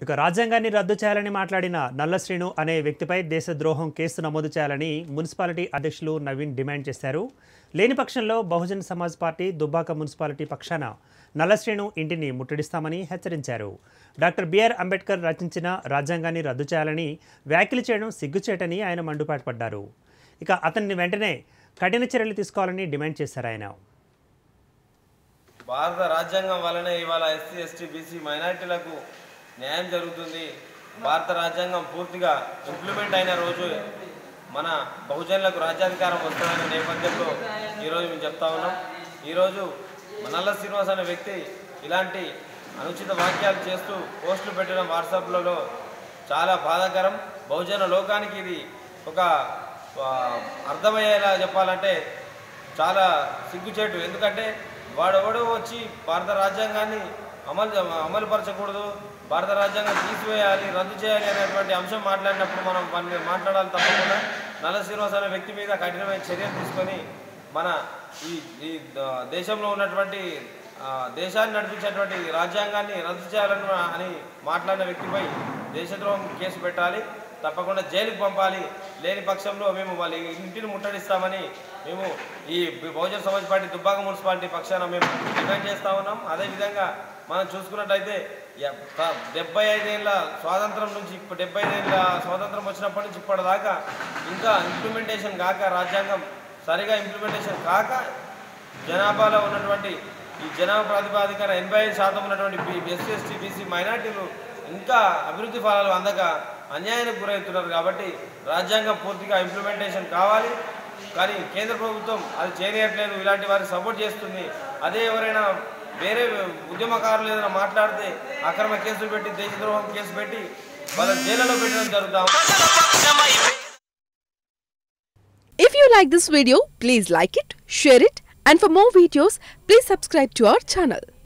ఇక రాజ్యాంగాన్ని రద్దు చేయాలని మాట్లాడిన నల్ల శ్రీను అనే వ్యక్తిపై దేశద్రోహం కేసు నమోదు చేయాలని మున్సిపాలిటీ అధ్యక్షులు నవీన్ డిమాండ్ చేశారు లేని పక్షంలో బహుజన్ సమాజ్ పార్టీ దుబ్బాక మున్సిపాలిటీ పక్షాన నల్ల శ్రీను ఇంటిని ముట్టడిస్తామని హెచ్చరించారు డాక్టర్ బిఆర్ అంబేద్కర్ రచించిన రాజ్యాంగాన్ని రద్దు చేయాలని వ్యాఖ్యలు చేయడం సిగ్గుచేటని ఆయన మండిపాటుపడ్డారు ఇక అతన్ని వెంటనే కఠిన చర్యలు తీసుకోవాలని డిమాండ్ చేశారు ఆయన భారత రాజ్యాంగం వలనే ఇవాళ ఎస్సీ ఎస్టీ బీసీ మైనారిటీలకు న్యాయం జరుగుతుంది భారత రాజ్యాంగం పూర్తిగా ఇంప్లిమెంట్ అయిన రోజు మన బహుజనులకు రాజ్యాధికారం వస్తుందనే నేపథ్యంలో ఈరోజు మేము చెప్తా ఉన్నాం ఈరోజు నల్ల శ్రీనివాస్ అనే వ్యక్తి ఇలాంటి అనుచిత వాక్యాలు చేస్తూ పోస్టులు పెట్టడం వాట్సాప్లలో చాలా బాధాకరం బహుజన లోకానికి ఇది ఒక ఆ, అర్థమయ్యేలా చెప్పాలంటే చాలా సిగ్గుచేటు ఎందుకంటే వాడెవడో వచ్చి భారత రాజ్యాంగాన్ని అమలు అమలుపరచకూడదు భారత రాజ్యాంగం తీసివేయాలి రద్దు చేయాలి అనేటువంటి అంశం మాట్లాడినప్పుడు మనం మన మీద మాట్లాడాలి తప్పకుండా నల్ల శ్రీనివాస్ అనే వ్యక్తి మీద కఠినమైన చర్యలు తీసుకొని మన ఈ ఈ ద- దేశంలో ఉన్నటువంటి ఆ, దేశాన్ని నడిపించేటువంటి రాజ్యాంగాన్ని రద్దు చేయాలని అని మాట్లాడిన వ్యక్తిపై దేశద్రోహం కేసు పెట్టాలి తప్పకుండా జైలుకు పంపాలి లేని పక్షంలో మేము వాళ్ళ ఇంటిని ముట్టడిస్తామని మేము ఈ బహుజన సమాజ్ పార్టీ దుబ్బాక మున్సిపాలిటీ పక్షాన మేము డిమాండ్ చేస్తా ఉన్నాం అదేవిధంగా మనం చూసుకున్నట్టయితే య- త- డెబ్బై ఐదేళ్ళ స్వాతంత్రం నుంచి ఇప్పుడు డెబ్బై ఐదేళ్ళ స్వాతంత్రం వచ్చినప్పటి నుంచి ఇప్పటిదాకా ఇంకా ఇంప్లిమెంటేషన్ కాక రాజ్యాంగం సరిగా ఇంప్లిమెంటేషన్ కాక జనాభాలో ఉన్నటువంటి ఈ జనాభా ప్రాతిపాదికన ఎనభై ఐదు శాతం ఉన్నటువంటి ఎస్సీ ఎస్టీ బీసీ మైనార్టీలు ఇంకా అభివృద్ధి ఫలాలు అందక అన్యాయానికి గురవుతున్నారు కాబట్టి రాజ్యాంగం పూర్తిగా ఇంప్లిమెంటేషన్ కావాలి కానీ కేంద్ర ప్రభుత్వం అది చేయట్లేదు ఇలాంటి వారికి సపోర్ట్ చేస్తుంది అదే ఎవరైనా వేరే ఉద్యమకారులు ఏదైనా మాట్లాడితే అక్రమ కేసులు పెట్టి దేశద్రోహం కేసు పెట్టి వాళ్ళ జైళ్ళలో పెట్టడం జరుగుతాం If you like this video, please like it, share it, and for more videos, please subscribe to our channel.